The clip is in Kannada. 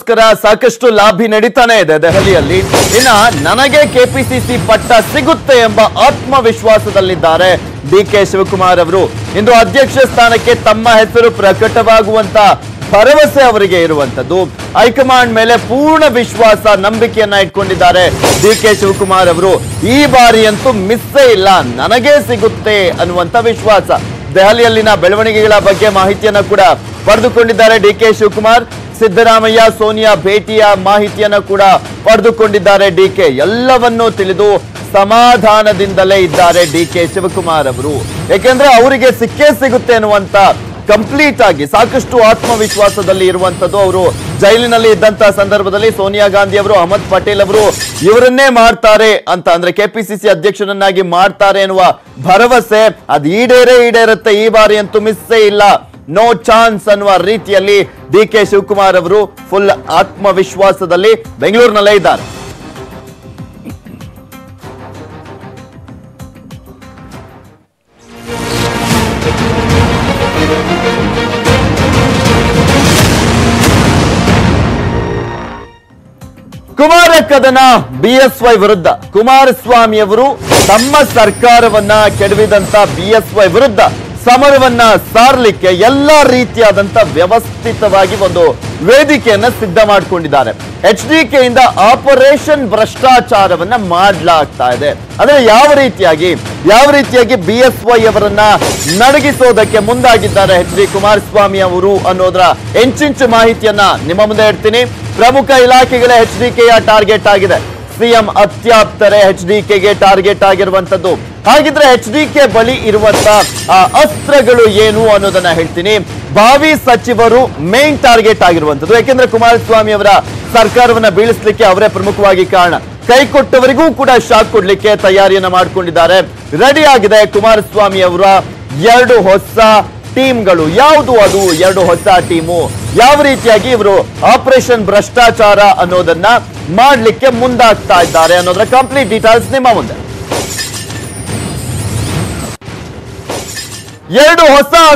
ಗೋಸ್ಕರ ಸಾಕಷ್ಟು ಲಾಭಿ ನಡೀತಾನೆ ಇದೆ ದೆಹಲಿಯಲ್ಲಿ ಇನ್ನ ನನಗೆ ಕೆಪಿಸಿಸಿ ಪಟ್ಟ ಸಿಗುತ್ತೆ ಎಂಬ ಆತ್ಮವಿಶ್ವಾಸದಲ್ಲಿದ್ದಾರೆ ಡಿ ಕೆ ಶಿವಕುಮಾರ್ ಅವರು ಇಂದು ಅಧ್ಯಕ್ಷ ಸ್ಥಾನಕ್ಕೆ ತಮ್ಮ ಹೆಸರು ಪ್ರಕಟವಾಗುವಂತ ಭರವಸೆ ಅವರಿಗೆ ಇರುವಂತದ್ದು ಹೈಕಮಾಂಡ್ ಮೇಲೆ ಪೂರ್ಣ ವಿಶ್ವಾಸ ನಂಬಿಕೆಯನ್ನ ಇಟ್ಕೊಂಡಿದ್ದಾರೆ ಡಿ ಕೆ ಶಿವಕುಮಾರ್ ಅವರು ಈ ಬಾರಿ ಅಂತೂ ಮಿಸ್ಸೇ ಇಲ್ಲ ನನಗೇ ಸಿಗುತ್ತೆ ಅನ್ನುವಂತ ವಿಶ್ವಾಸ ದೆಹಲಿಯಲ್ಲಿನ ಬೆಳವಣಿಗೆಗಳ ಬಗ್ಗೆ ಮಾಹಿತಿಯನ್ನ ಕೂಡ ಪಡೆದುಕೊಂಡಿದ್ದಾರೆ ಡಿ ಕೆ ಶಿವಕುಮಾರ್ ಸಿದ್ದರಾಮಯ್ಯ ಸೋನಿಯಾ ಭೇಟಿಯ ಮಾಹಿತಿಯನ್ನ ಕೂಡ ಪಡೆದುಕೊಂಡಿದ್ದಾರೆ ಡಿ ಕೆ ಎಲ್ಲವನ್ನೂ ತಿಳಿದು ಸಮಾಧಾನದಿಂದಲೇ ಇದ್ದಾರೆ ಡಿ ಕೆ ಶಿವಕುಮಾರ್ ಅವರು ಯಾಕೆಂದ್ರೆ ಅವರಿಗೆ ಸಿಕ್ಕೇ ಸಿಗುತ್ತೆ ಅನ್ನುವಂತ ಕಂಪ್ಲೀಟ್ ಆಗಿ ಸಾಕಷ್ಟು ಆತ್ಮವಿಶ್ವಾಸದಲ್ಲಿ ಇರುವಂತದ್ದು ಅವರು ಜೈಲಿನಲ್ಲಿ ಇದ್ದಂತ ಸಂದರ್ಭದಲ್ಲಿ ಸೋನಿಯಾ ಗಾಂಧಿ ಅವರು ಅಹಮದ್ ಪಟೇಲ್ ಅವರು ಇವರನ್ನೇ ಮಾಡ್ತಾರೆ ಅಂತ ಅಂದ್ರೆ ಕೆಪಿಸಿಸಿ ಅಧ್ಯಕ್ಷನನ್ನಾಗಿ ಮಾಡ್ತಾರೆ ಎನ್ನುವ ಭರವಸೆ ಅದು ಈಡೇರೇ ಈಡೇರುತ್ತೆ ಈ ಬಾರಿ ಅಂತೂ ಮಿಸ್ಸೇ ಇಲ್ಲ ನೋ ಚಾನ್ಸ್ ಅನ್ನುವ ರೀತಿಯಲ್ಲಿ ಡಿ ಕೆ ಶಿವಕುಮಾರ್ ಅವರು ಫುಲ್ ಆತ್ಮವಿಶ್ವಾಸದಲ್ಲಿ ಬೆಂಗಳೂರಿನಲ್ಲೇ ಇದ್ದಾರೆ ಕುಮಾರ ಕದನ ಬಿಎಸ್ವೈ ವಿರುದ್ಧ ಕುಮಾರಸ್ವಾಮಿ ಅವರು ತಮ್ಮ ಸರ್ಕಾರವನ್ನ ಕೆಡವಿದಂತ ಬಿಎಸ್ವೈ ವಿರುದ್ಧ ಸಮರವನ್ನ ಸಾರಲಿಕ್ಕೆ ಎಲ್ಲಾ ರೀತಿಯಾದಂತ ವ್ಯವಸ್ಥಿತವಾಗಿ ಒಂದು ವೇದಿಕೆಯನ್ನ ಸಿದ್ಧ ಮಾಡಿಕೊಂಡಿದ್ದಾರೆ ಎಚ್ ಡಿ ಕೆಯಿಂದ ಆಪರೇಷನ್ ಭ್ರಷ್ಟಾಚಾರವನ್ನ ಮಾಡಲಾಗ್ತಾ ಇದೆ ಅಂದ್ರೆ ಯಾವ ರೀತಿಯಾಗಿ ಯಾವ ರೀತಿಯಾಗಿ ಬಿ ಎಸ್ ವೈ ಅವರನ್ನ ನಡಗಿಸೋದಕ್ಕೆ ಮುಂದಾಗಿದ್ದಾರೆ ಎಚ್ ಡಿ ಕುಮಾರಸ್ವಾಮಿ ಅವರು ಅನ್ನೋದರ ಎಂಚಿಂಚು ಮಾಹಿತಿಯನ್ನ ನಿಮ್ಮ ಮುಂದೆ ಇಡ್ತೀನಿ ಪ್ರಮುಖ ಇಲಾಖೆಗಳ ಎಚ್ ಡಿ ಕೆಯ ಟಾರ್ಗೆಟ್ ಆಗಿದೆ ಸಿಎಂ ಅತ್ಯಾಪ್ತರೆ ಎಚ್ ಡಿ ಕೆಗೆ ಟಾರ್ಗೆಟ್ ಆಗಿರುವಂತದ್ದು ಹಾಗಿದ್ರೆ ಎಚ್ ಡಿ ಕೆ ಬಳಿ ಇರುವಂತ ಆ, ಅಸ್ತ್ರಗಳು ಏನು ಅನ್ನೋದನ್ನ ಹೇಳ್ತೀನಿ ಭಾವಿ ಸಚಿವರು ಮೇನ್ ಟಾರ್ಗೆಟ್ ಆಗಿರುವಂತದ್ದು ಯಾಕೆಂದ್ರೆ ಕುಮಾರಸ್ವಾಮಿ ಅವರ ಸರ್ಕಾರವನ್ನ ಬೀಳಿಸ್ಲಿಕ್ಕೆ ಅವರೇ ಪ್ರಮುಖವಾಗಿ ಕಾರಣ ಕೈ ಕೊಟ್ಟವರಿಗೂ ಕೂಡ ಶಾಕ್ ಕೊಡ್ಲಿಕ್ಕೆ ತಯಾರಿಯನ್ನ ಮಾಡ್ಕೊಂಡಿದ್ದಾರೆ ರೆಡಿ ಆಗಿದೆ ಕುಮಾರಸ್ವಾಮಿ ಅವರ ಎರಡು ಹೊಸ ಟೀಮ್ಗಳು ಯಾವುದು ಅದು ಎರಡು ಹೊಸ ಟೀಮು ಯಾವ ರೀತಿಯಾಗಿ ಇವರು ಆಪರೇಷನ್ ಭ್ರಷ್ಟಾಚಾರ ಅನ್ನೋದನ್ನ ಮಾಡ್ಲಿಕ್ಕೆ ಮುಂದಾಗ್ತಾ ಇದ್ದಾರೆ ಅನ್ನೋದರ ಕಂಪ್ಲೀಟ್ ಡೀಟೇಲ್ಸ್ ನಿಮ್ಮ ಮುಂದೆ ಎರಡು ಹೊಸ